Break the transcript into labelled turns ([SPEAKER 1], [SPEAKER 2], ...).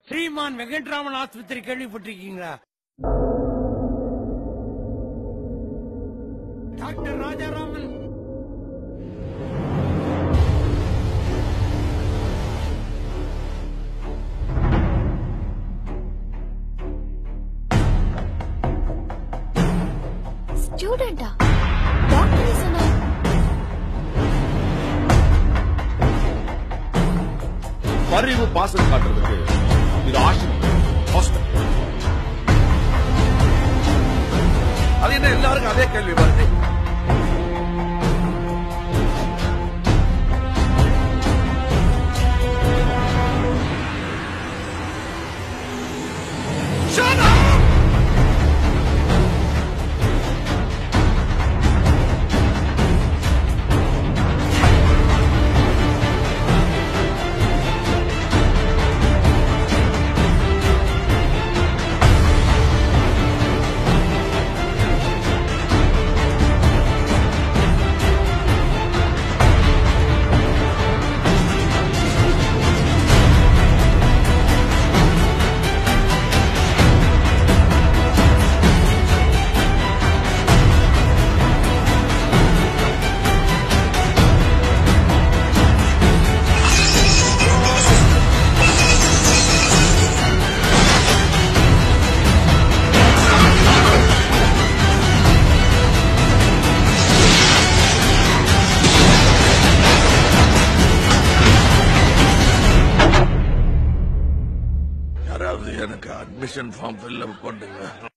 [SPEAKER 1] ஸ்ரீமான் வெங்கட்ராமன் ஆஸ்பத்திரி கேள்விப்பட்டிருக்கீங்களா doctor Rajaraman
[SPEAKER 2] ஸ்டூடெண்டா doctor சொன்னா
[SPEAKER 3] பரிவு பாசம் காட்டுறதுக்கு இது ஆசிரியர் ஹாஸ்டல் அது என்ன எல்லாருக்கும் அதே கேள்வி வருது Shut up! யாராவது எனக்கு அட்மிஷன் ஃபார்ம் ஃபில் பண்ணுங்க